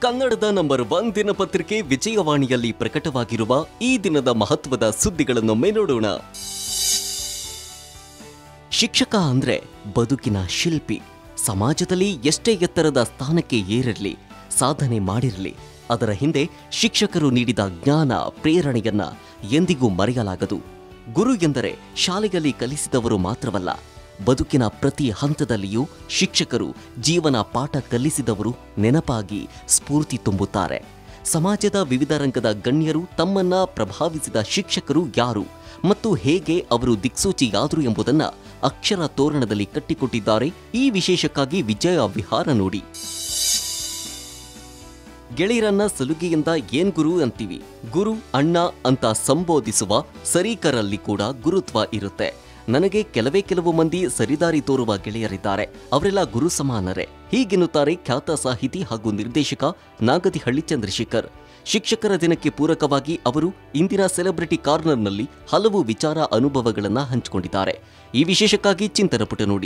ಕನ್ನಡದ number one ದಿನಪತ್ರಿಕೆ ವಿಜಯವಾಣಿಯಲ್ಲಿ ಪ್ರಕಟವಾಗಿರುವ ಈ ದಿನದ ಮಹತ್ವದ ಸುದ್ದಿಗಳನ್ನೊಮ್ಮೆ ನೋಡೋಣ ಶಿಕ್ಷಕ ಅಂದ್ರೆ ಬದುಕಿನ ಶಿಲ್ಪಿ ಸಮಾಜದಲ್ಲಿ ಎಷ್ಟೇ ಎತ್ತರದ ಸ್ಥಾನಕ್ಕೆ ಏರಿರಲಿ ಸಾಧನೆ ಮಾಡಿರಲಿ ಅದರ ಹಿಂದೆ ಶಿಕ್ಷಕರು ನೀಡಿದ ಜ್ಞಾನ ಪ್ರೇರಣೆಯನ್ನ ಎಂದಿಗೂ ಮರೆಯಲಾಗದು ಗುರು ಎಂದರೆ ಶಾಲೆಯಲ್ಲಿ ಕಲಿಸಿದವರು ಮಾತ್ರವಲ್ಲ ಬದುಕಿನ ಪ್ರತಿ ಹಂತದಲ್ಲಿಯೂ ಶಿಕ್ಷಕರು ಜೀವನ ಪಾಠ ಕಲಿಸಿದವರು ನೆನಪಾಗಿ ಸ್ಫೂರ್ತಿ ತುಂಬುತ್ತಾರೆ ಸಮಾಜದ ವಿವಿಧ ರಂಗದ ಗಣ್ಯರು ತಮ್ಮನ್ನ ಪ್ರಭಾವಿಸಿದ ಶಿಕ್ಷಕರು ಯಾರು ಮತ್ತು ಹೇಗೆ ಅವರು ದಿಕ್ಸೂಚಿಯಾದರು ಎಂಬುದನ್ನ ಅಕ್ಷರ ತೋರಣದಲ್ಲಿ ಕಟ್ಟಿಕೊಟ್ಟಿದ್ದಾರೆ ಈ ವಿಶೇಷಕ್ಕಾಗಿ ವಿಜಯ ವಿಹಾರ ನೋಡಿ ಗೆಳೆಯರನ್ನ ಸಲುಗೆಯಿಂದ ಏನ್ ಗುರು ಅಂತೀವಿ ಗುರು ಅಣ್ಣ ಅಂತ ಸಂಬೋಧಿಸುವ ಸರೀಕರಲ್ಲಿ ಕೂಡ ಗುರುತ್ವ ಇರುತ್ತೆ ನನಗೆ ಕೆಲವೇ ಕೆಲವು ಮಂದಿ ಸರಿದಾರಿ ತೋರುವ ಗೆಳೆಯರಿದ್ದಾರೆ ಅವರೆಲ್ಲ ಗುರು ಸಮಾನರೇ ಹೀಗೆನ್ನುತ್ತಾರೆ ಖ್ಯಾತ ಸಾಹಿತಿ ಹಾಗೂ ನಿರ್ದೇಶಕ ನಾಗತಿಹಳ್ಳಿ ಚಂದ್ರಶೇಖರ್ ಶಿಕ್ಷಕರ ದಿನಕ್ಕೆ ಪೂರಕವಾಗಿ ಅವರು ಇಂದಿನ ಸೆಲೆಬ್ರಿಟಿ ಕಾರ್ನರ್ನಲ್ಲಿ ಹಲವು ವಿಚಾರ ಅನುಭವಗಳನ್ನ ಹಂಚಿಕೊಂಡಿದ್ದಾರೆ ಈ ವಿಶೇಷಕ್ಕಾಗಿ ಚಿಂತನ ಪುಟ ನೋಡಿ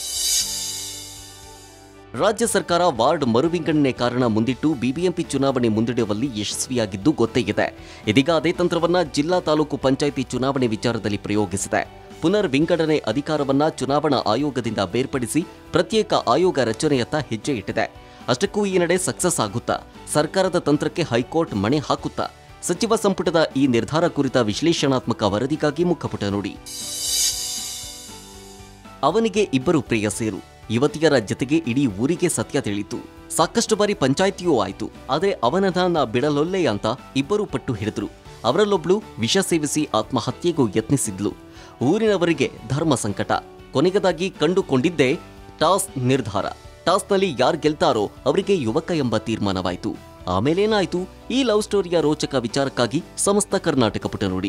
ರಾಜ್ಯ ಸರ್ಕಾರ ವಾರ್ಡ್ ಮರುವಿಂಗಡಣೆ ಕಾರಣ ಮುಂದಿಟ್ಟು ಬಿಬಿಎಂಪಿ ಚುನಾವಣೆ ಮುಂದೂಡುವಲ್ಲಿ ಯಶಸ್ವಿಯಾಗಿದ್ದು ಗೊತ್ತೇ ಇದೆ ಇದೀಗ ಅದೇ ತಂತ್ರವನ್ನ ಜಿಲ್ಲಾ ತಾಲೂಕು ಪಂಚಾಯಿತಿ ಚುನಾವಣೆ ವಿಚಾರದಲ್ಲಿ ಪ್ರಯೋಗಿಸಿದೆ ಪುನರ್ ವಿಂಗಡಣೆ ಅಧಿಕಾರವನ್ನ ಚುನಾವಣಾ ಆಯೋಗದಿಂದ ಬೇರ್ಪಡಿಸಿ ಪ್ರತ್ಯೇಕ ಆಯೋಗ ರಚನೆಯತ್ತ ಹೆಜ್ಜೆ ಇಟ್ಟಿದೆ ಅಷ್ಟಕ್ಕೂ ಈ ನಡೆ ಸಕ್ಸಸ್ ಆಗುತ್ತಾ ಸರ್ಕಾರದ ತಂತ್ರಕ್ಕೆ ಹೈಕೋರ್ಟ್ ಮಣೆ ಹಾಕುತ್ತಾ ಸಚಿವ ಸಂಪುಟದ ಈ ನಿರ್ಧಾರ ಕುರಿತ ವಿಶ್ಲೇಷಣಾತ್ಮಕ ವರದಿಗಾಗಿ ಮುಖಪುಟ ನೋಡಿ ಅವನಿಗೆ ಇಬ್ಬರು ಪ್ರೇಯಸಿಯರು ಯುವತಿಯರ ಜತೆಗೆ ಇಡೀ ಊರಿಗೆ ಸತ್ಯ ತಿಳಿಯಿತು ಸಾಕಷ್ಟು ಬಾರಿ ಪಂಚಾಯಿತಿಯೂ ಆಯ್ತು ಆದ್ರೆ ಅವನನ್ನ ನಾ ಬಿಡಲೊಲ್ಲೆ ಅಂತ ಇಬ್ಬರು ಪಟ್ಟು ಹಿಡಿದ್ರು ಅವರಲ್ಲೊಬ್ಳು ವಿಷ ಸೇವಿಸಿ ಆತ್ಮಹತ್ಯೆಗೂ ಯತ್ನಿಸಿದ್ಲು ಊರಿನವರಿಗೆ ಧರ್ಮ ಸಂಕಟ ಕೊನೆಗದಾಗಿ ಕಂಡುಕೊಂಡಿದ್ದೇ ಟಾಸ್ ನಿರ್ಧಾರ ಟಾಸ್ನಲ್ಲಿ ಯಾರು ಗೆಲ್ತಾರೋ ಅವರಿಗೆ ಯುವಕ ಎಂಬ ತೀರ್ಮಾನವಾಯಿತು ಆಮೇಲೇನಾಯ್ತು ಈ ಲವ್ ಸ್ಟೋರಿಯ ರೋಚಕ ವಿಚಾರಕ್ಕಾಗಿ ಸಮಸ್ತ ಕರ್ನಾಟಕ ಪುಟ ನೋಡಿ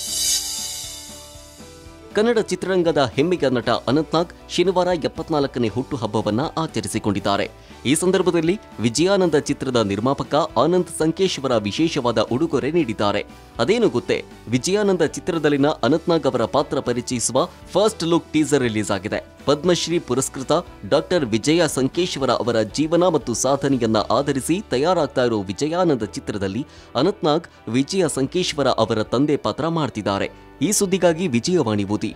ಕನ್ನಡ ಚಿತ್ರರಂಗದ ಹೆಮ್ಮೆಯ ನಟ ಅನಂತ್ನಾಗ್ ಶನಿವಾರ ಎಪ್ಪತ್ನಾಲ್ಕನೇ ಹುಟ್ಟುಹಬ್ಬವನ್ನ ಆಚರಿಸಿಕೊಂಡಿದ್ದಾರೆ ಈ ಸಂದರ್ಭದಲ್ಲಿ ವಿಜಯಾನಂದ ಚಿತ್ರದ ನಿರ್ಮಾಪಕ ಆನಂದ್ ಸಂಕೇಶ್ವರ ವಿಶೇಷವಾದ ಉಡುಗೊರೆ ನೀಡಿದ್ದಾರೆ ಅದೇನು ಗೊತ್ತೇ ವಿಜಯಾನಂದ ಚಿತ್ರದಲ್ಲಿನ ಅನಂತ್ನಾಗ್ ಅವರ ಪಾತ್ರ ಪರಿಚಯಿಸುವ ಫಸ್ಟ್ ಲುಕ್ ಟೀಸರ್ ರಿಲೀಸ್ ಆಗಿದೆ ಪದ್ಮಶ್ರೀ ಪುರಸ್ಕೃತ ಡಾಕ್ಟರ್ ವಿಜಯ ಸಂಕೇಶ್ವರ ಅವರ ಜೀವನ ಮತ್ತು ಸಾಧನೆಯನ್ನ ಆಧರಿಸಿ ತಯಾರಾಗ್ತಾ ಇರೋ ವಿಜಯಾನಂದ ಚಿತ್ರದಲ್ಲಿ ಅನಂತ್ನಾಗ್ ವಿಜಯ ಸಂಕೇಶ್ವರ ಅವರ ತಂದೆ ಪಾತ್ರ ಮಾಡ್ತಿದ್ದಾರೆ ಈ ಸುದ್ದಿಗಾಗಿ ವಿಜಯವಾಣಿ ಓದಿ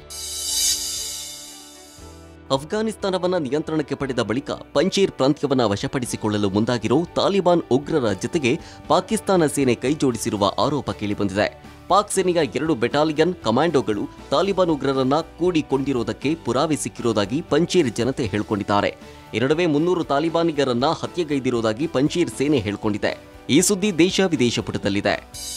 ಅಫ್ಘಾನಿಸ್ತಾನವನ್ನ ನಿಯಂತ್ರಣಕ್ಕೆ ಪಡೆದ ಬಳಿಕ ಪಂಚೀರ್ ಪ್ರಾಂತ್ಯವನ್ನ ವಶಪಡಿಸಿಕೊಳ್ಳಲು ಮುಂದಾಗಿರೋ ತಾಲಿಬಾನ್ ಉಗ್ರರ ಜತೆಗೆ ಪಾಕಿಸ್ತಾನ ಸೇನೆ ಕೈಜೋಡಿಸಿರುವ ಆರೋಪ ಕೇಳಿಬಂದಿದೆ ಪಾಕ್ ಸೇನೆಯ ಎರಡು ಬೆಟಾಲಿಯನ್ ಕಮಾಂಡೋಗಳು ತಾಲಿಬಾನ್ ಉಗ್ರರನ್ನ ಕೂಡಿಕೊಂಡಿರೋದಕ್ಕೆ ಪುರಾವೆ ಸಿಕ್ಕಿರೋದಾಗಿ ಪಂಚೀರ್ ಜನತೆ ಹೇಳ್ಕೊಂಡಿದ್ದಾರೆ ಈ ನಡುವೆ ಮುನ್ನೂರು ತಾಲಿಬಾನಿಗರನ್ನ ಹತ್ಯೆಗೈದಿರೋದಾಗಿ ಪಂಚೀರ್ ಸೇನೆ ಹೇಳ್ಕೊಂಡಿದೆ ಈ ಸುದ್ದಿ ದೇಶ ವಿದೇಶ ಪುಟದಲ್ಲಿದೆ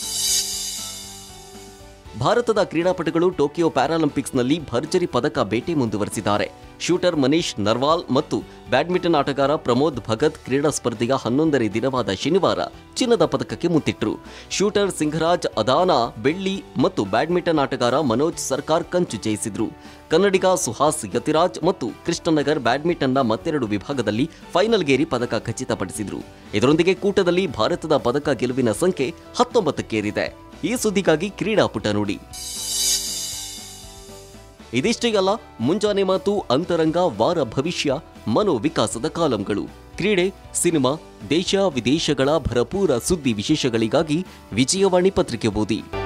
ಭಾರತದ ಕ್ರೀಡಾಪಟುಗಳು ಟೋಕಿಯೋ ಪ್ಯಾರಾಲಿಂಪಿಕ್ಸ್ನಲ್ಲಿ ಭರ್ಜರಿ ಪದಕ ಬೇಟೆ ಮುಂದುವರೆಸಿದ್ದಾರೆ ಶೂಟರ್ ಮನೀಶ್ ನರ್ವಾಲ್ ಮತ್ತು ಬ್ಯಾಡ್ಮಿಂಟನ್ ಆಟಗಾರ ಪ್ರಮೋದ್ ಭಗತ್ ಕ್ರೀಡಾ ಸ್ಪರ್ಧೆಯ ಹನ್ನೊಂದನೇ ದಿನವಾದ ಶನಿವಾರ ಚಿನ್ನದ ಪದಕಕ್ಕೆ ಮುತ್ತಿಟ್ರು ಶೂಟರ್ ಸಿಂಘರಾಜ್ ಅದಾನ ಬೆಳ್ಳಿ ಮತ್ತು ಬ್ಯಾಡ್ಮಿಂಟನ್ ಆಟಗಾರ ಮನೋಜ್ ಸರ್ಕಾರ್ ಕಂಚು ಜಯಿಸಿದ್ರು ಕನ್ನಡಿಗ ಸುಹಾಸ್ ಯತಿರಾಜ್ ಮತ್ತು ಕೃಷ್ಣನಗರ್ ಬ್ಯಾಡ್ಮಿಂಟನ್ನ ಮತ್ತೆರಡು ವಿಭಾಗದಲ್ಲಿ ಫೈನಲ್ಗೇರಿ ಪದಕ ಖಚಿತಪಡಿಸಿದ್ರು ಇದರೊಂದಿಗೆ ಕೂಟದಲ್ಲಿ ಭಾರತದ ಪದಕ ಗೆಲುವಿನ ಸಂಖ್ಯೆ ಹತ್ತೊಂಬತ್ತಕ್ಕೇರಿದೆ ಈ ಸುದ್ದಿಗಾಗಿ ಕ್ರೀಡಾಪುಟ ನೋಡಿ ಇದಿಷ್ಟೇ ಅಲ್ಲ ಮುಂಜಾನೆ ಮಾತು ಅಂತರಂಗ ವಾರ ಭವಿಷ್ಯ ಮನೋ ವಿಕಾಸದ ಕಾಲಂಗಳು ಕ್ರೀಡೆ ಸಿನಿಮಾ ದೇಶ ವಿದೇಶಗಳ ಭರಪೂರ ಸುದ್ದಿ ವಿಶೇಷಗಳಿಗಾಗಿ ವಿಜಯವಾಣಿ ಪತ್ರಿಕೆ ಓದಿ